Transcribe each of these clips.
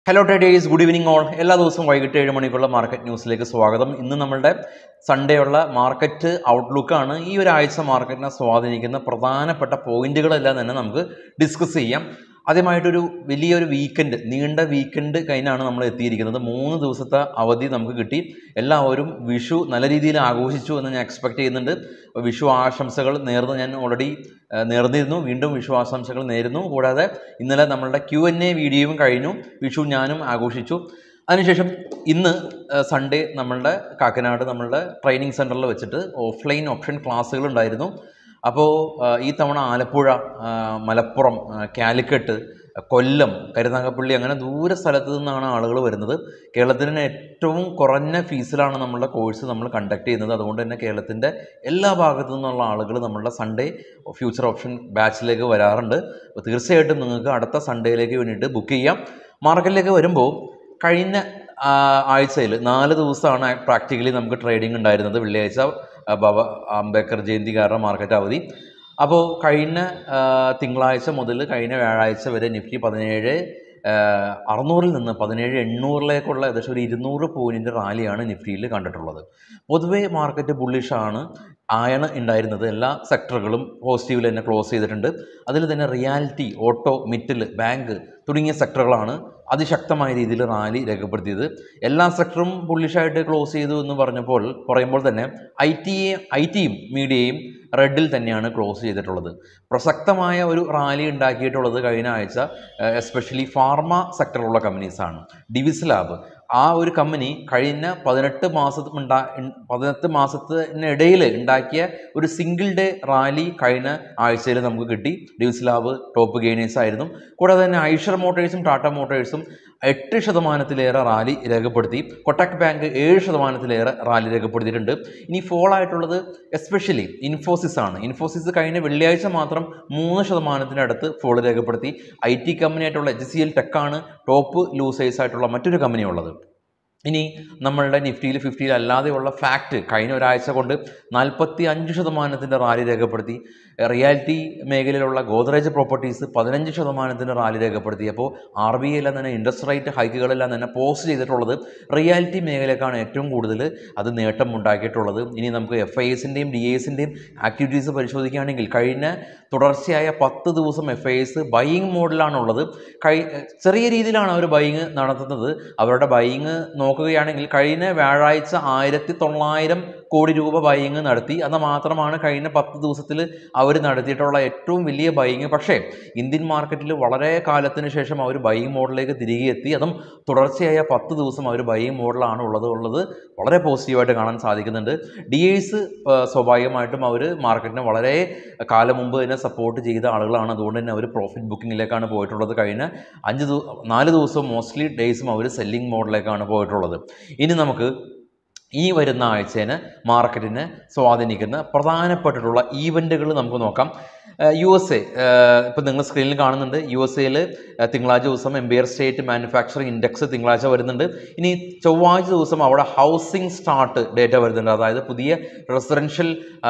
hello traders good evening all എല്ലാ ദിവസവും വൈകിട്ട് ഏഴ് മണിക്കുള്ള മാർക്കറ്റ് ന്യൂസിലേക്ക് സ്വാഗതം ഇന്ന് നമ്മളുടെ സൺഡേ ഉള്ള മാർക്കറ്റ് ഔട്ട്ലുക്കാണ് ഈ ഒരാഴ്ച മാർക്കറ്റിനെ സ്വാധീനിക്കുന്ന പ്രധാനപ്പെട്ട പോയിന്റുകളെല്ലാം തന്നെ നമുക്ക് ഡിസ്കസ് ചെയ്യാം ആദ്യമായിട്ടൊരു വലിയൊരു വീക്കെൻഡ് നീണ്ട വീക്കെൻഡ് കഴിഞ്ഞാണ് നമ്മൾ എത്തിയിരിക്കുന്നത് മൂന്ന് ദിവസത്തെ അവധി നമുക്ക് കിട്ടി എല്ലാവരും വിഷു നല്ല രീതിയിൽ ആഘോഷിച്ചു എന്ന് ഞാൻ എക്സ്പെക്ട് ചെയ്യുന്നുണ്ട് അപ്പോൾ വിഷു ആശംസകൾ നേർന്ന് ഞാൻ ഓൾറെഡി നേർന്നിരുന്നു വീണ്ടും വിഷു ആശംസകൾ നേരുന്നു കൂടാതെ ഇന്നലെ നമ്മളുടെ ക്യു എൻ എ വീഡിയോയും കഴിഞ്ഞു വിഷു ഞാനും ആഘോഷിച്ചു അതിനുശേഷം ഇന്ന് സൺഡേ നമ്മളുടെ കാക്കനാട് നമ്മളുടെ ട്രെയിനിങ് സെൻറ്ററിൽ വെച്ചിട്ട് ഓഫ്ലൈൻ ഓപ്ഷൻ ക്ലാസ്സുകൾ ഉണ്ടായിരുന്നു അപ്പോൾ ഈ തവണ ആലപ്പുഴ ആ, മലപ്പുറം ആ, കാലിക്കറ്റ് കൊല്ലം കരുനാഗപ്പള്ളി അങ്ങനെ ദൂര സ്ഥലത്ത് നിന്നാണ് ആളുകൾ വരുന്നത് കേരളത്തിന് ഏറ്റവും കുറഞ്ഞ ഫീസിലാണ് നമ്മളുടെ കോഴ്സ് നമ്മൾ കണ്ടക്ട് ചെയ്യുന്നത് അതുകൊണ്ട് തന്നെ കേരളത്തിൻ്റെ എല്ലാ ഭാഗത്തു നിന്നുള്ള ആളുകൾ നമ്മളുടെ സൺഡേ ഫ്യൂച്ചർ ഓപ്ഷൻ ബാച്ചിലേക്ക് വരാറുണ്ട് അപ്പോൾ തീർച്ചയായിട്ടും നിങ്ങൾക്ക് അടുത്ത സൺഡേയിലേക്ക് വേണ്ടിയിട്ട് ബുക്ക് ചെയ്യാം മാർക്കറ്റിലേക്ക് വരുമ്പോൾ കഴിഞ്ഞ ആഴ്ചയിൽ നാല് ദിവസമാണ് പ്രാക്ടിക്കലി നമുക്ക് ട്രേഡിംഗ് ഉണ്ടായിരുന്നത് വെള്ളിയാഴ്ച ആ, ബാബ അംബേദ്കർ ജയന്തി കാരണം മാർക്കറ്റ് അവധി അപ്പോൾ കഴിഞ്ഞ ആ, തിങ്കളാഴ്ച മുതൽ കഴിഞ്ഞ വ്യാഴാഴ്ച വരെ നിഫ്റ്റി പതിനേഴ് ആ, അറുന്നൂറിൽ നിന്ന് പതിനേഴ് എണ്ണൂറിലേക്കുള്ള ഏകദേശം ഒരു ഇരുന്നൂറ് പോയിൻറ്റ് റാലിയാണ് നിഫ്റ്റിയിൽ കണ്ടിട്ടുള്ളത് പൊതുവേ മാർക്കറ്റ് ബുള്ളിഷാണ് ആണ് ഉണ്ടായിരുന്നത് എല്ലാ സെക്ടറുകളും പോസിറ്റീവിൽ തന്നെ ക്ലോസ് ചെയ്തിട്ടുണ്ട് അതിൽ തന്നെ റിയാലിറ്റി ഓട്ടോ മിറ്റിൽ ബാങ്ക് തുടങ്ങിയ സെക്ടറുകളാണ് അതിശക്തമായ രീതിയിൽ റാലി രേഖപ്പെടുത്തിയത് എല്ലാ സെക്ടറും ബുള്ളിഷായിട്ട് ക്ലോസ് ചെയ്തു എന്ന് പറഞ്ഞപ്പോൾ പറയുമ്പോൾ തന്നെ ഐ ടി ഐ ടിയും മീഡിയയും റെഡിൽ തന്നെയാണ് ക്ലോസ് ചെയ്തിട്ടുള്ളത് പ്രസക്തമായ ഒരു റാലി ഉണ്ടാക്കിയിട്ടുള്ളത് കഴിഞ്ഞ ആഴ്ച എസ്പെഷ്യലി ഫാർമ സെക്ടറിലുള്ള കമ്പനീസാണ് ഡിവിസ് ലാബ് ആ ഒരു കമ്പനി കഴിഞ്ഞ പതിനെട്ട് മാസം ഉണ്ടാ ഇൻ- പതിനെട്ട് മാസത്തിനിടയിൽ ഉണ്ടാക്കിയ ഒരു സിംഗിൾ ഡേ റാലി കഴിഞ്ഞ ആഴ്ചയിൽ നമുക്ക് കിട്ടി ഡിവിസ് ലാബ് ടോപ്പ് ഗെയിനേഴ്സ് ആയിരുന്നു കൂടാതെ തന്നെ ഐഷർ മോട്ടേഴ്സും ടാറ്റ മോട്ടേഴ്സും എട്ട് ശതമാനത്തിലേറെ റാലി രേഖപ്പെടുത്തി കൊട്ടക് ബാങ്ക് ഏഴ് ശതമാനത്തിലേറെ റാലി രേഖപ്പെടുത്തിയിട്ടുണ്ട് ഇനി ഫോൾ ആയിട്ടുള്ളത് എസ്പെഷ്യലി ഇൻഫോസിസ് ആണ് ഇൻഫോസിസ് കഴിഞ്ഞ വെള്ളിയാഴ്ച മാത്രം മൂന്ന് ശതമാനത്തിനടുത്ത് ഫോൾ രേഖപ്പെടുത്തി ഐ ടി കമ്പനി ആയിട്ടുള്ള എച്ച് സി എൽ ടെക്കാണ് ടോപ്പ് ലൂസേഴ്സ് ആയിട്ടുള്ള മറ്റൊരു കമ്പനി ഉള്ളത് ഇനി നമ്മളുടെ നിഫ്റ്റിയിൽ ഫിഫ്റ്റിയിൽ അല്ലാതെയുള്ള ഫാക്റ്റ് കഴിഞ്ഞ ഒരാഴ്ച കൊണ്ട് നാൽപ്പത്തി അഞ്ച് ശതമാനത്തിൻ്റെ റാലി രേഖപ്പെടുത്തി റിയാലിറ്റി മേഖലയിലുള്ള ഗോദ്രേജ് പ്രോപ്പർട്ടീസ് പതിനഞ്ച് ശതമാനത്തിൻ്റെ റാലി രേഖപ്പെടുത്തി അപ്പോൾ ആർ ബി ഐ എല്ലാം തന്നെ ഇൻട്രസ്റ്റ് റേറ്റ് ഹൈക്കുകളെല്ലാം തന്നെ പോസ്റ്റ് ചെയ്തിട്ടുള്ളത് റിയാലിറ്റി മേഖലക്കാണ് ഏറ്റവും കൂടുതൽ അത് നേട്ടം ഉണ്ടാക്കിയിട്ടുള്ളത് ഇനി നമുക്ക് എഫ് ഐ എസിൻ്റെയും ഡി എസിൻ്റെയും ആക്ടിവിറ്റീസ് പരിശോധിക്കുകയാണെങ്കിൽ കഴിഞ്ഞ തുടർച്ചയായ പത്ത് ദിവസം എഫ് ഐ എസ് ബൈയിങ് മോഡിലാണുള്ളത് കഴി ചെറിയ രീതിയിലാണ് അവർ ബൈയിങ് നടത്തുന്നത് അവരുടെ ബൈയിങ് നോക്കുകയാണെങ്കിൽ കഴിഞ്ഞ വ്യാഴാഴ്ച ആയിരത്തി തൊള്ളായിരം കോടി രൂപ ബൈയിങ് നടത്തി അത് മാത്രമാണ് കഴിഞ്ഞ പത്ത് ദിവസത്തിൽ അവർ നടത്തിയിട്ടുള്ള ഏറ്റവും വലിയ ബൈയിങ് പക്ഷേ ഇന്ത്യൻ മാർക്കറ്റിൽ വളരെ കാലത്തിന് ശേഷം അവർ ബൈയിങ് മോഡിലേക്ക് തിരികെ എത്തി അതും തുടർച്ചയായ പത്ത് ദിവസം അവർ ബൈയിങ് മോഡിലാണ് ഉള്ളത് ഉള്ളത് വളരെ പോസിറ്റീവായിട്ട് കാണാൻ സാധിക്കുന്നുണ്ട് ഡി എസ് സ്വാഭാവികമായിട്ടും അവർ മാർക്കറ്റിനെ വളരെ കാലം മുമ്പ് തന്നെ സപ്പോർട്ട് ചെയ്ത ആളുകളാണ് അതുകൊണ്ട് തന്നെ അവർ പ്രോഫിറ്റ് ബുക്കിങ്ങിലേക്കാണ് പോയിട്ടുള്ളത് കഴിഞ്ഞ അഞ്ച് ദിവ നാല് ദിവസവും മോസ്റ്റ്ലി ഡേയ്സും അവർ സെല്ലിംഗ് മോഡിലേക്കാണ് പോയിട്ടുള്ളത് ഇനി നമുക്ക് ഈ വരുന്ന ആഴ്ചേനെ മാർക്കറ്റിനെ സ്വാധീനിക്കുന്ന പ്രധാനപ്പെട്ടിട്ടുള്ള ഈവൻറ്റുകൾ നമുക്ക് നോക്കാം യു എസ് എ ഇപ്പം നിങ്ങൾ സ്ക്രീനിൽ കാണുന്നുണ്ട് യു എസ് എയിൽ തിങ്കളാഴ്ച ദിവസം എംബിയർ സ്റ്റേറ്റ് മാനുഫാക്ചറിംഗ് ഇൻഡെക്സ് തിങ്കളാഴ്ച വരുന്നുണ്ട് ഇനി ചൊവ്വാഴ്ച ദിവസം അവിടെ ഹൗസിംഗ് സ്റ്റാർട്ട് ഡേറ്റ വരുന്നുണ്ട് അതായത് പുതിയ റെസിഡൻഷ്യൽ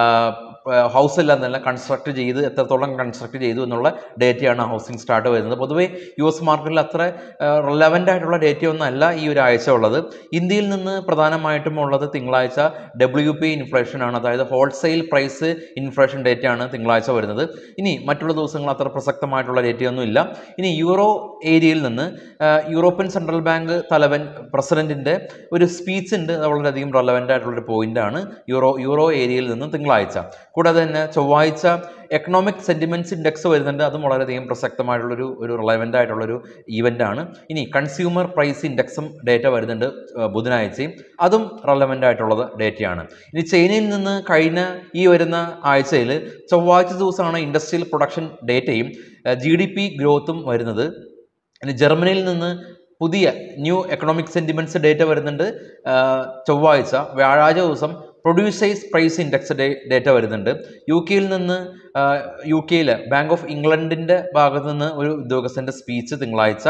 ഹൗസ് എല്ലാം തന്നെ കൺസ്ട്രക്ട് ചെയ്ത് എത്രത്തോളം കൺസ്ട്രക്ട് ചെയ്തു എന്നുള്ള ഡേറ്റയാണ് ഹൗസിംഗ് സ്റ്റാർട്ട് വരുന്നത് പൊതുവേ യു എസ് മാർക്കറ്റിൽ അത്ര റിലവൻ്റ് ആയിട്ടുള്ള ഡേറ്റയൊന്നും അല്ല ഈ ഒരു ആഴ്ച ഉള്ളത് ഇന്ത്യയിൽ നിന്ന് പ്രധാനമായിട്ടും ഉള്ളത് തിങ്കളാഴ്ച ഡബ്ല്യു പി ഇൻഫ്ലേഷൻ ആണ് അതായത് ഹോൾസെയിൽ പ്രൈസ് ഇൻഫ്ലേഷൻ ഡേറ്റയാണ് തിങ്കളാഴ്ച വരുന്നത് ഇനി മറ്റുള്ള ദിവസങ്ങൾ അത്ര പ്രസക്തമായിട്ടുള്ള ഡേറ്റയൊന്നും ഇല്ല ഇനി യൂറോ ഏരിയയിൽ നിന്ന് ആ, യൂറോപ്യൻ സെൻട്രൽ ബാങ്ക് തലവൻ പ്രസിഡന്റിൻ്റെ ഒരു സ്പീച്ച് ഉണ്ട് അത് വളരെയധികം റെലവൻ്റ് ആയിട്ടുള്ളൊരു പോയിന്റാണ് യൂറോ യൂറോ ഏരിയയിൽ നിന്ന് തിങ്കളാഴ്ച കൂടാതെ തന്നെ ചൊവ്വാഴ്ച എക്കണോമിക് സെൻറ്റിമെൻറ്റ്സ് ഇൻഡെക്സ് വരുന്നുണ്ട് അതും വളരെയധികം പ്രസക്തമായിട്ടുള്ളൊരു ഒരു റിലവൻ്റ് ആയിട്ടുള്ളൊരു ഈവൻ്റ് ആണ് ഇനി കൺസ്യൂമർ പ്രൈസ് ഇൻഡെക്സും ഡേറ്റ വരുന്നുണ്ട് ആ, ബുധനാഴ്ചയും അതും റെലവൻ്റ് ആയിട്ടുള്ളത് ഡേറ്റയാണ് ഇനി ചൈനയിൽ നിന്ന് കഴിഞ്ഞ ഈ വരുന്ന ആഴ്ചയിൽ ചൊവ്വാഴ്ച ദിവസമാണ് ഇൻഡസ്ട്രിയൽ പ്രൊഡക്ഷൻ ഡേറ്റയും ജി ഡി പി ഗ്രോത്തും വരുന്നത് ഇനി ജർമ്മനിയിൽ നിന്ന് പുതിയ ന്യൂ എക്കണോമിക് സെൻറ്റിമെൻറ്റ്സ് ഡേറ്റ വരുന്നുണ്ട് ആ, ചൊവ്വാഴ്ച വ്യാഴാഴ്ച ദിവസം producers price index day data വരുന്നുണ്ട് യു കെയിൽ നിന്ന് യു കെയിൽ ബാങ്ക് ഓഫ് ഇംഗ്ലണ്ടിൻ്റെ ഭാഗത്ത് നിന്ന് ഒരു ഉദ്യോഗസ്ഥൻ്റെ സ്പീച്ച് തിങ്കളാഴ്ച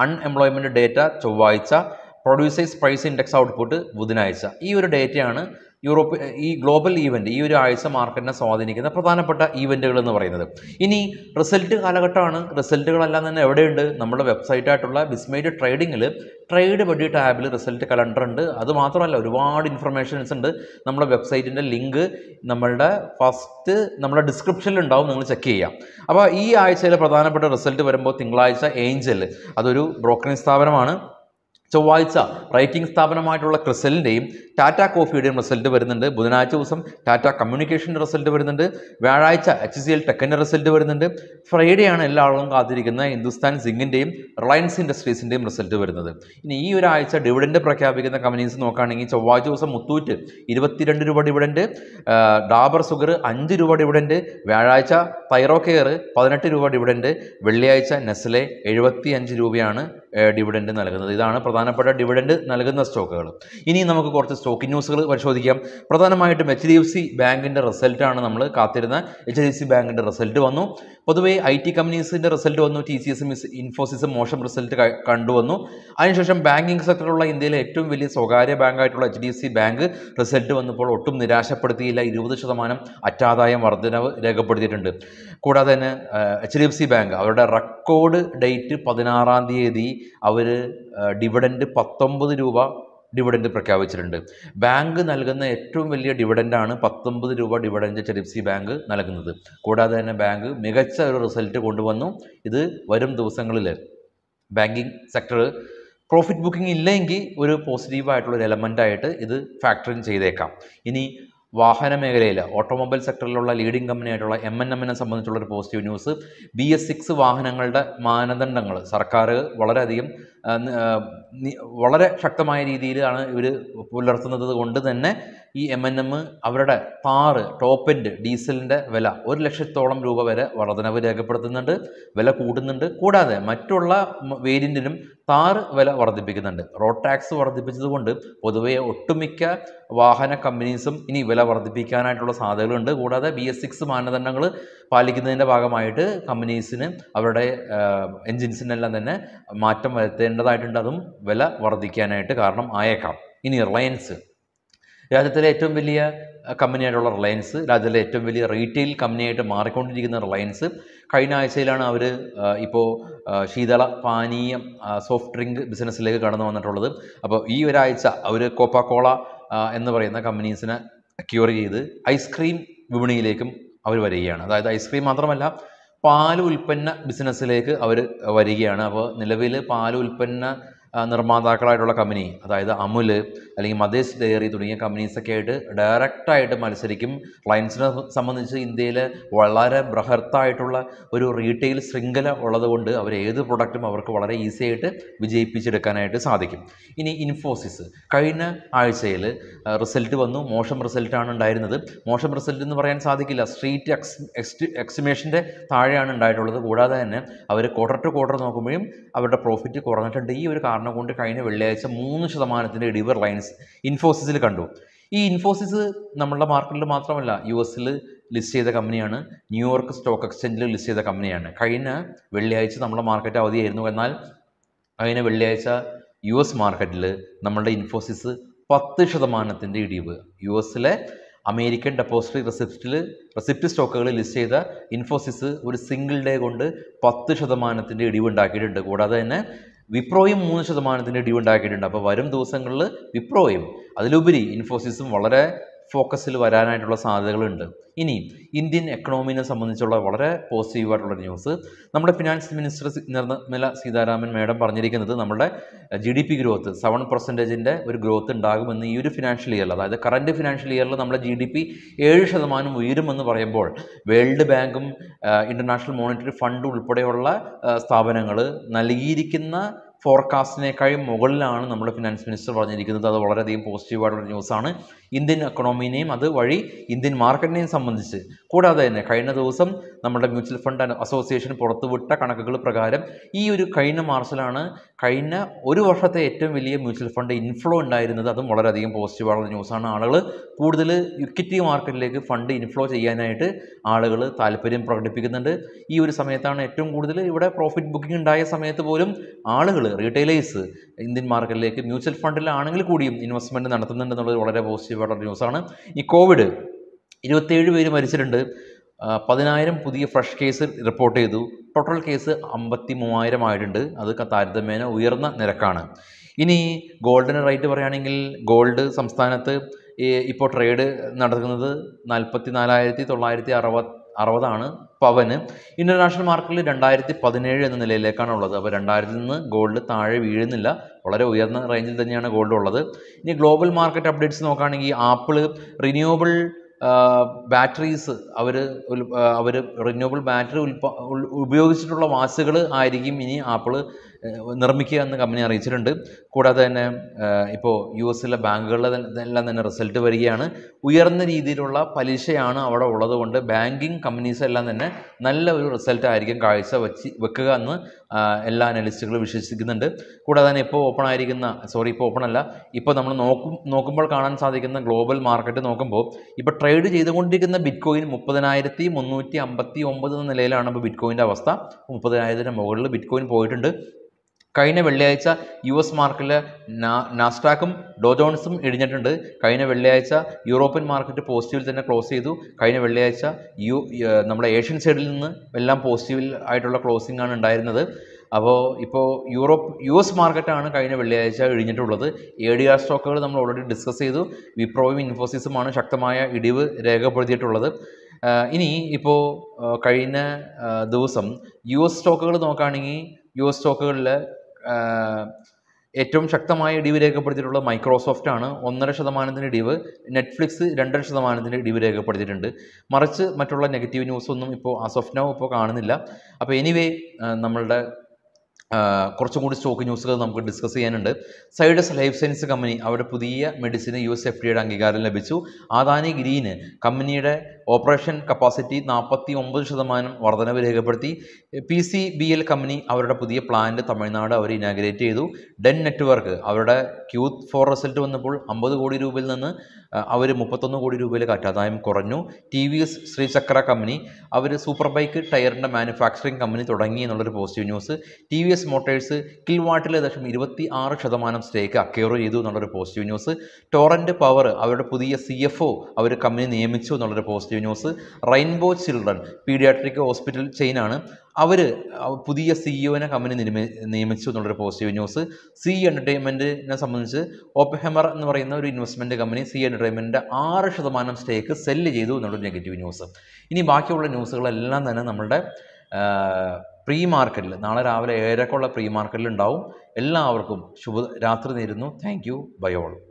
അൺഎംപ്ലോയ്മെൻറ്റ് ഡേറ്റ ചൊവ്വാഴ്ച പ്രൊഡ്യൂസേഴ്സ് പ്രൈസ് ഇൻഡെക്സ് ഔട്ട്പുട്ട് ബുധനാഴ്ച ഈ ഒരു ഡേറ്റയാണ് യൂറോപ്പ് ഈ ഗ്ലോബൽ ഈവൻറ്റ് ഈ ഒരു ആഴ്ച മാർക്കറ്റിനെ സ്വാധീനിക്കുന്ന പ്രധാനപ്പെട്ട ഈവൻറ്റുകൾ എന്ന് പറയുന്നത് ഇനി റിസൾട്ട് കാലഘട്ടമാണ് റിസൾട്ടുകളെല്ലാം തന്നെ എവിടെയുണ്ട് നമ്മുടെ വെബ്സൈറ്റായിട്ടുള്ള ബിസ്മൈറ്റ് ട്രേഡിങ്ങിൽ ട്രേഡ് ബഡി ടാബിൽ റിസൾട്ട് കലണ്ടർ ഉണ്ട് അത് മാത്രമല്ല ഒരുപാട് ഇൻഫർമേഷൻസ് ഉണ്ട് നമ്മുടെ വെബ്സൈറ്റിൻ്റെ ലിങ്ക് നമ്മളുടെ ഫസ്റ്റ് നമ്മുടെ ഡിസ്ക്രിപ്ഷനിൽ ഉണ്ടാവും നിങ്ങൾ ചെക്ക് ചെയ്യാം അപ്പോൾ ഈ ആഴ്ചയിലെ പ്രധാനപ്പെട്ട റിസൾട്ട് വരുമ്പോൾ തിങ്കളാഴ്ച ഏഞ്ചൽ അതൊരു ബ്രോക്കറിംഗ് സ്ഥാപനമാണ് ചൊവ്വാഴ്ച റൈറ്റിംഗ് സ്ഥാപനമായിട്ടുള്ള ക്രിസലിൻ്റെയും ടാറ്റ കോഫിയുടെയും റിസൾട്ട് വരുന്നുണ്ട് ബുധനാഴ്ച ദിവസം ടാറ്റ കമ്മ്യൂണിക്കേഷൻ്റെ റിസൾട്ട് വരുന്നുണ്ട് വ്യാഴാഴ്ച എച്ച് സി എൽ ടെക്കിൻ്റെ റിസൾട്ട് വരുന്നുണ്ട് ഫ്രൈഡേ ആണ് എല്ലാ ആളുകളും കാത്തിരിക്കുന്ന ഹിന്ദുസ്ഥാൻ സിംഗിൻ്റെയും റിലയൻസ് ഇൻഡസ്ട്രീസിൻ്റെയും റിസൾട്ട് വരുന്നത് ഇനി ഈ ഒരാഴ്ച ഡിവിഡൻഡ് പ്രഖ്യാപിക്കുന്ന കമ്പനീസ് നോക്കുകയാണെങ്കിൽ ചൊവ്വാഴ്ച ദിവസം മുത്തൂറ്റ് ഇരുപത്തിരണ്ട് രൂപ ഡിവിഡൻഡ് ഡാബർ സുഗർ അഞ്ച് രൂപ ഡിവിഡൻഡ് വ്യാഴാഴ്ച തൈറോ കെയർ പതിനെട്ട് രൂപ ഡിവിഡൻഡ് വെള്ളിയാഴ്ച നെസ്ലെ എഴുപത്തി അഞ്ച് രൂപയാണ് ഡിവിഡൻഡ് നൽകുന്നത് ഇതാണ് പ്രധാനപ്പെട്ട ഡിവിഡൻഡ് നൽകുന്ന സ്റ്റോക്കുകൾ ഇനി നമുക്ക് കുറച്ച് സ്റ്റോക്ക് ന്യൂസുകൾ പരിശോധിക്കാം പ്രധാനമായിട്ടും എച്ച് ഡി എഫ് സി ബാങ്കിൻ്റെ റിസൾട്ടാണ് നമ്മൾ കാത്തിരുന്ന എച്ച് ഡി എഫ് സി ബാങ്കിൻ്റെ റിസൾട്ട് വന്നു പൊതുവേ ഐ ടി കമ്പനീസിൻ്റെ റിസൾട്ട് വന്നു ടി സി എസും ഇൻഫോസിസും മോശം റിസൾട്ട് കണ്ടുവന്നു അതിനുശേഷം ബാങ്കിങ് സെക്ടറിലുള്ള ഇന്ത്യയിലെ ഏറ്റവും വലിയ സ്വകാര്യ ബാങ്കായിട്ടുള്ള H D F C bank result വന്നപ്പോൾ ഒട്ടും നിരാശപ്പെടുത്തിയില്ല ഇരുപത് ശതമാനം അറ്റാദായം വർധനവ് രേഖപ്പെടുത്തിയിട്ടുണ്ട് കൂടാതെ തന്നെ H D F C bank അവരുടെ റെക്കോർഡ് ഡേറ്റ് പതിനാറാം തീയതി അവർ ഡിവിഡൻഡ് പത്തൊമ്പത് രൂപ ഡിവിഡൻഡ് പ്രഖ്യാപിച്ചിട്ടുണ്ട് ബാങ്ക് നൽകുന്ന ഏറ്റവും വലിയ ഡിവിഡൻഡാണ് പത്തൊമ്പത് രൂപ dividend H D F C bank നൽകുന്നത് കൂടാതെ തന്നെ ബാങ്ക് മികച്ച ഒരു റിസൾട്ട് കൊണ്ടുവന്നു ഇത് വരും ദിവസങ്ങളിൽ ബാങ്കിങ് സെക്ടർ പ്രോഫിറ്റ് ബുക്കിംഗ് ഇല്ലെങ്കിൽ ഒരു പോസിറ്റീവായിട്ടുള്ള ഒരു എലമെൻ്റായിട്ട് ഇത് ഫാക്ടറിങ് ചെയ്തേക്കാം ഇനി വാഹന മേഖലയിൽ ഓട്ടോമൊബൈൽ സെക്ടറിലുള്ള ലീഡിംഗ് കമ്പനിയായിട്ടുള്ള എം എൻ എമ്മിനെ സംബന്ധിച്ചുള്ള ഒരു positive news B S six വാഹനങ്ങളുടെ മാനദണ്ഡങ്ങൾ സർക്കാർ വളരെയധികം ആ, ന- ആ, നി- വളരെ ശക്തമായ രീതിയിലാണ് ഇവർ പുലർത്തുന്നത് കൊണ്ട് തന്നെ ഈ എം എൻ എം അവരുടെ താറ് ടോപ്പ് എൻഡ് ഡീസലിൻ്റെ വില ഒരു ലക്ഷത്തോളം രൂപ വരെ വർധനവ് രേഖപ്പെടുത്തുന്നുണ്ട് വില കൂടുന്നുണ്ട് കൂടാതെ മറ്റുള്ള വേരിയൻറ്റിനും താറ് വില വർദ്ധിപ്പിക്കുന്നുണ്ട് റോഡ് ടാക്സ് വർദ്ധിപ്പിച്ചതുകൊണ്ട് പൊതുവെ ഒട്ടുമിക്ക വാഹന കമ്പനീസും ഇനി വില വർദ്ധിപ്പിക്കാനായിട്ടുള്ള സാധ്യതകളുണ്ട് കൂടാതെ ബി എസ് സിക്സ് മാനദണ്ഡങ്ങൾ പാലിക്കുന്നതിൻ്റെ ഭാഗമായിട്ട് കമ്പനീസിന് അവരുടെ എൻജിൻസിനെല്ലാം തന്നെ മാറ്റം വരുത്തേണ്ടതായിട്ടുണ്ട് അതും വില വർദ്ധിക്കാനായിട്ട് കാരണം ആയേക്കാം ഇനി റിലയൻസ് രാജ്യത്തിലെ ഏറ്റവും വലിയ അഹ്, കമ്പനിയായിട്ടുള്ള റിലയൻസ് രാജ്യത്തിലെ ഏറ്റവും വലിയ റീറ്റെയിൽ കമ്പനിയായിട്ട് മാറിക്കൊണ്ടിരിക്കുന്ന റിലയൻസ് കഴിഞ്ഞ ആഴ്ചയിലാണ് അവർ ഇപ്പോൾ ശീതള പാനീയം സോഫ്റ്റ് ഡ്രിങ്ക് ബിസിനസ്സിലേക്ക് കടന്നു വന്നിട്ടുള്ളത് അപ്പോൾ ഈ ഒരാഴ്ച അവർ കോപ്പാക്കോള എന്ന് പറയുന്ന കമ്പനീസിനെ ക്യൂർ ചെയ്ത് ഐസ്ക്രീം വിപണിയിലേക്കും അവർ വരികയാണ് അതായത് ഐസ്ക്രീം മാത്രമല്ല പാൽ ഉൽപ്പന്ന ബിസിനസ്സിലേക്ക് അവർ വരികയാണ് അപ്പോൾ നിലവിൽ പാൽ ഉൽപ്പന്ന ആ, നിർമ്മാതാക്കളായിട്ടുള്ള കമ്പനി അതായത് അമുൽ അല്ലെങ്കിൽ മദേഴ്സ് ഡയറി തുടങ്ങിയ കമ്പനീസൊക്കെ ആയിട്ട് ഡയറക്റ്റായിട്ട് മത്സരിക്കും റിലയൻസിനെ സംബന്ധിച്ച് ഇന്ത്യയിൽ വളരെ ബൃഹത്തായിട്ടുള്ള ഒരു റീറ്റെയിൽ ശൃംഖല ഉള്ളതുകൊണ്ട് അവർ ഏത് പ്രൊഡക്റ്റും അവർക്ക് വളരെ ഈസി ആയിട്ട് വിജയിപ്പിച്ചെടുക്കാനായിട്ട് സാധിക്കും ഇനി ഇൻഫോസിസ് കഴിഞ്ഞ ആഴ്ചയിൽ റിസൾട്ട് വന്നു മോശം റിസൾട്ടാണ് ഉണ്ടായിരുന്നത് മോശം റിസൾട്ട് എന്ന് പറയാൻ സാധിക്കില്ല സ്ട്രീറ്റ് എക്സ് എക്സ്റ്റ് എക്സിമേഷൻ്റെ താഴെയാണ് ഉണ്ടായിട്ടുള്ളത് കൂടാതെ തന്നെ അവർ ക്വാർട്ടർ ടു ക്വാർട്ടർ നോക്കുമ്പോഴും അവരുടെ പ്രോഫിറ്റ് കുറഞ്ഞിട്ടുണ്ട് ഈ ഒരു കാരണം കൊണ്ട് കഴിഞ്ഞ വെള്ളിയാഴ്ച മൂന്ന് ശതമാനത്തിൻ്റെ ഇടിവ് റിലയൻസ് ഇൻഫോസിസിൽ കണ്ടു ഈ ഇൻഫോസിസ് നമ്മളുടെ മാർക്കറ്റിൽ മാത്രമല്ല യു എസിൽ ലിസ്റ്റ് ചെയ്ത കമ്പനിയാണ് ന്യൂയോർക്ക് സ്റ്റോക്ക് എക്സ്ചേഞ്ചിൽ ലിസ്റ്റ് ചെയ്ത കമ്പനിയാണ് കഴിഞ്ഞ വെള്ളിയാഴ്ച നമ്മുടെ മാർക്കറ്റ് അവധിയായിരുന്നു എന്നാൽ കഴിഞ്ഞ വെള്ളിയാഴ്ച യു എസ് മാർക്കറ്റിൽ നമ്മളുടെ ഇൻഫോസിസ് പത്ത് ശതമാനത്തിൻ്റെ ഇടിവ് യു എസിലെ അമേരിക്കൻ ഡെപ്പോസിറ്ററി റെസിപ്റ്റിൽ റെസിപ്റ്റ് സ്റ്റോക്കുകളിൽ ലിസ്റ്റ് ചെയ്ത ഇൻഫോസിസ് ഒരു സിംഗിൾ ഡേ കൊണ്ട് പത്ത് ശതമാനത്തിൻ്റെ ഇടിവ് ഉണ്ടാക്കിയിട്ടുണ്ട് കൂടാതെ തന്നെ വിപ്രോയും മൂന്ന് ശതമാനത്തിൻ്റെ ഇടിവ് ഉണ്ടാക്കിയിട്ടുണ്ട് അപ്പോൾ വരും ദിവസങ്ങളിൽ വിപ്രോയും അതിലുപരി ഇൻഫോസിസും വളരെ ഫോക്കസിൽ വരാനായിട്ടുള്ള സാധ്യതകളുണ്ട് ഇനി ഇന്ത്യൻ എക്കണോമിനെ സംബന്ധിച്ചുള്ള വളരെ പോസിറ്റീവായിട്ടുള്ള ന്യൂസ് നമ്മുടെ ഫിനാൻസ് മിനിസ്റ്റർ സി- നിർമ്മല സീതാരാമൻ മേഡം പറഞ്ഞിരിക്കുന്നത് നമ്മുടെ G D P growth seven പെർസെൻറ്റേജിൻ്റെ ഒരു ഗ്രോത്ത് ഉണ്ടാകുമെന്ന് ഈ ഒരു ഫിനാൻഷ്യൽ ഇയറിൽ അതായത് കറൻറ്റ് ഫിനാൻഷ്യൽ ഇയറിൽ നമ്മുടെ ജി ഡി പി ഏഴ് ശതമാനം ഉയരുമെന്ന് പറയുമ്പോൾ വേൾഡ് ബാങ്കും ഇൻ്റർനാഷണൽ മോണിറ്ററി ഫണ്ട് ഉൾപ്പെടെയുള്ള സ്ഥാപനങ്ങൾ നൽകിയിരിക്കുന്ന ഫോർകാസ്റ്റിനേക്കാളും മുകളിലാണ് നമ്മുടെ ഫിനാൻസ് മിനിസ്റ്റർ പറഞ്ഞിരിക്കുന്നത് അത് വളരെയധികം പോസിറ്റീവായിട്ടുള്ള ന്യൂസാണ് ഇന്ത്യൻ എക്കണോമിനെയും അത് വഴി ഇന്ത്യൻ മാർക്കറ്റിനെയും സംബന്ധിച്ച് കൂടാതെ തന്നെ കഴിഞ്ഞ ദിവസം നമ്മുടെ മ്യൂച്വൽ ഫണ്ട് അസോസിയേഷൻ പുറത്തുവിട്ട കണക്കുകൾ പ്രകാരം ഈ ഒരു കഴിഞ്ഞ മാർച്ചിലാണ് കഴിഞ്ഞ ഒരു വർഷത്തെ ഏറ്റവും വലിയ മ്യൂച്വൽ ഫണ്ട് ഇൻഫ്ലോ ഉണ്ടായിരുന്നത് അതും വളരെയധികം പോസിറ്റീവായുള്ള ന്യൂസാണ് ആളുകൾ കൂടുതൽ ഇക്വിറ്റി മാർക്കറ്റിലേക്ക് ഫണ്ട് ഇൻഫ്ലോ ചെയ്യാനായിട്ട് ആളുകൾ താല്പര്യം പ്രകടിപ്പിക്കുന്നുണ്ട് ഈ ഒരു സമയത്താണ് ഏറ്റവും കൂടുതൽ ഇവിടെ പ്രോഫിറ്റ് ബുക്കിംഗ് ഉണ്ടായ സമയത്ത് പോലും ആളുകൾ റീറ്റെയിലേഴ്സ് ഇന്ത്യൻ മാർക്കറ്റിലേക്ക് മ്യൂച്വൽ ഫണ്ടിലാണെങ്കിൽ കൂടിയും ഇൻവെസ്റ്റ്മെൻറ്റ് നടത്തുന്നുണ്ടെന്നുള്ളത് വളരെ പോസിറ്റീവായിട്ടുള്ള ന്യൂസാണ് ഈ കോവിഡ് ഇരുപത്തേഴ് പേര് മരിച്ചിട്ടുണ്ട് ആ, പതിനായിരം പുതിയ ഫ്രഷ് കേസ് റിപ്പോർട്ട് ചെയ്തു ടോട്ടൽ കേസ് അമ്പത്തി മൂവായിരം ആയിട്ടുണ്ട് അത് ക- താരതമ്യേന ഉയർന്ന നിരക്കാണ് ഇനി ഗോൾഡിന് റേറ്റ് പറയുകയാണെങ്കിൽ ഗോൾഡ് സംസ്ഥാനത്ത് ഈ ഇപ്പോൾ ട്രേഡ് നടക്കുന്നത് നാൽപ്പത്തി നാലായിരത്തി തൊള്ളായിരത്തി അറുപത് അറുപതാണ് പവന് ഇൻ്റർനാഷണൽ മാർക്കറ്റിൽ രണ്ടായിരത്തി പതിനേഴ് എന്ന നിലയിലേക്കാണ് ഉള്ളത് അപ്പോൾ രണ്ടായിരത്തിൽ നിന്ന് ഗോൾഡ് താഴെ വീഴുന്നില്ല വളരെ ഉയർന്ന റേഞ്ചിൽ തന്നെയാണ് ഗോൾഡ് ഉള്ളത് ഇനി ഗ്ലോബൽ മാർക്കറ്റ് അപ്ഡേറ്റ്സ് നോക്കുകയാണെങ്കിൽ ആപ്പിൾ റിന്യൂവബിൾ ബാറ്ററീസ് അവർ അവർ റിന്യൂവബിൾ ബാറ്ററി ഉൽപ്പ ഉൾ- ഉപയോഗിച്ചിട്ടുള്ള വാച്ചുകൾ ആയിരിക്കും ഇനി ആപ്പിൾ നിർമ്മിക്കുക എന്ന് കമ്പനി അറിയിച്ചിട്ടുണ്ട് കൂടാതെ തന്നെ ഇപ്പോൾ യു എസിലെ ബാങ്കുകളിലെ തന്നെ- എല്ലാം തന്നെ റിസൾട്ട് വരികയാണ് ഉയർന്ന രീതിയിലുള്ള പലിശയാണ് അവിടെ ഉള്ളതുകൊണ്ട് ബാങ്കിങ് കമ്പനീസ് എല്ലാം തന്നെ നല്ല ഒരു റിസൾട്ട് ആയിരിക്കും കാഴ്ച വെച്ച് വെക്കുക എന്ന് ആ, എല്ലാ അനലിസ്റ്റുകളും വിശ്വസിക്കുന്നുണ്ട് കൂടാതെ തന്നെ ഇപ്പോൾ ഓപ്പൺ ആയിരിക്കുന്ന സോറി ഇപ്പോൾ ഓപ്പൺ അല്ല ഇപ്പോൾ നമ്മൾ നോക്കും നോക്കുമ്പോൾ കാണാൻ സാധിക്കുന്ന ഗ്ലോബൽ മാർക്കറ്റ് നോക്കുമ്പോൾ ഇപ്പോൾ ട്രേഡ് ചെയ്തുകൊണ്ടിരിക്കുന്ന ബിറ്റ് കോയിൻ മുപ്പതിനായിരത്തി മുന്നൂറ്റി അമ്പത്തി ഒമ്പത് എന്ന നിലയിലാണ് ഇപ്പോൾ ബിറ്റ് കോയിൻ്റെ അവസ്ഥ മുപ്പതിനായിരത്തിന് മുകളിൽ ബിറ്റ് കോയിൻ പോയിട്ടുണ്ട് കഴിഞ്ഞ വെള്ളിയാഴ്ച യു എസ് മാർക്കറ്റിൽ നാസ്റ്റാക്കും ഡോജോൺസും ഇടിഞ്ഞിട്ടുണ്ട് കഴിഞ്ഞ വെള്ളിയാഴ്ച യൂറോപ്യൻ മാർക്കറ്റ് പോസിറ്റീവിൽ തന്നെ ക്ലോസ് ചെയ്തു കഴിഞ്ഞ വെള്ളിയാഴ്ച യു ഏർ നമ്മുടെ ഏഷ്യൻ സൈഡിൽ നിന്ന് എല്ലാം പോസിറ്റീവിൽ ആയിട്ടുള്ള ക്ലോസിംഗ് ആണ് ഉണ്ടായിരുന്നത് അപ്പോൾ ഇപ്പോൾ യൂറോപ്പ് യു എസ് മാർക്കറ്റാണ് കഴിഞ്ഞ വെള്ളിയാഴ്ച ഇടിഞ്ഞിട്ടുള്ളത് എ ഡി ആർ സ്റ്റോക്കുകൾ നമ്മൾ ഓൾറെഡി ഡിസ്കസ് ചെയ്തു വിപ്രോയും ഇൻഫോസിസുമാണ് ശക്തമായ ഇടിവ് രേഖപ്പെടുത്തിയിട്ടുള്ളത് ആ, ഇനി ഇപ്പോൾ ആ, കഴിഞ്ഞ ആ, ദിവസം യു എസ് സ്റ്റോക്കുകൾ നോക്കുകയാണെങ്കിൽ യു എസ് സ്റ്റോക്കുകളിൽ ഏറ്റവും ശക്തമായ ഇടിവ് രേഖപ്പെടുത്തിയിട്ടുള്ളത് മൈക്രോസോഫ്റ്റ് ആണ് ഒന്നര ശതമാനത്തിൻ്റെ ഇടിവ് നെറ്റ്ഫ്ലിക്സ് രണ്ടര ശതമാനത്തിൻ്റെ ഇടിവ് രേഖപ്പെടുത്തിയിട്ടുണ്ട് മറിച്ച് മറ്റുള്ള നെഗറ്റീവ് ന്യൂസ് ഒന്നും ഇപ്പോൾ ആസ് ഓഫ് നൗ ഇപ്പോൾ കാണുന്നില്ല അപ്പോൾ എനിവേ നമ്മളുടെ ആ, കുറച്ചും കൂടി സ്റ്റോക്ക് ന്യൂസുകൾ നമുക്ക് ഡിസ്കസ് ചെയ്യാനുണ്ട് സൈഡസ് ലൈഫ് സയൻസ് കമ്പനി അവരുടെ പുതിയ മെഡിസിന് യു എസ് എഫ് ഡിയുടെ അംഗീകാരം ലഭിച്ചു ആദാനി ഗ്രീന് കമ്പനിയുടെ ഓപ്പറേഷൻ കപ്പാസിറ്റി നാൽപ്പത്തി ഒമ്പത് ശതമാനം വർധനവ് രേഖപ്പെടുത്തി P C B L company അവരുടെ പുതിയ പ്ലാന്റ് തമിഴ്നാട് അവർ ഇനാഗ്രേറ്റ് ചെയ്തു ഡെൻ നെറ്റ്വർക്ക് അവരുടെ ക്യൂ ഫോർ റിസൾട്ട് വന്നപ്പോൾ അമ്പത് കോടി രൂപയിൽ നിന്ന് അവർ മുപ്പത്തൊന്ന് കോടി രൂപയിലേക്ക് അറ്റാദായം കുറഞ്ഞു T V S Srichakra company അവർ സൂപ്പർ ബൈക്ക് ടയറിൻ്റെ മാനുഫാക്ചറിങ് കമ്പനി തുടങ്ങി എന്നുള്ളൊരു positive news T V S motors കിൽവാട്ടിൽ ഏകദേശം ഇരുപത്തി ആറ് ശതമാനം സ്റ്റേക്ക് അക്യൂർ ചെയ്തു എന്നുള്ളൊരു പോസിറ്റീവ് ന്യൂസ് ടോറൻറ്റ് പവർ അവരുടെ പുതിയ സി എഫ് ഒ അവർ കമ്പനി നിയമിച്ചു എന്നുള്ളൊരു positive news Rainbow children pediatric hospital ചെയിനാണ് അവർ പുതിയ സിഇഒനെ കമ്പനി നിയമി നിയമിച്ചു എന്നുള്ളൊരു പോസിറ്റീവ് ന്യൂസ് സി എൻ്റർടൈൻമെൻറ്റിനെ സംബന്ധിച്ച് ഓപ്പഹെമർ എന്ന് പറയുന്ന ഒരു ഇൻവെസ്റ്റ്മെൻറ്റ് കമ്പനി സി എൻ്റർടൈൻമെൻറ്റിൻ്റെ ആറ് ശതമാനം സ്റ്റേക്ക് സെല്ല് ചെയ്തു എന്നുള്ളൊരു നെഗറ്റീവ് ന്യൂസ് ഇനി ബാക്കിയുള്ള ന്യൂസുകളെല്ലാം തന്നെ നമ്മളുടെ പ്രീ മാർക്കറ്റിൽ നാളെ രാവിലെ ഏഴരക്കുള്ള പ്രീ മാർക്കറ്റിൽ ഉണ്ടാവും എല്ലാവർക്കും ശുഭ രാത്രി നേരുന്നു താങ്ക് യു ബൈ ഓൾ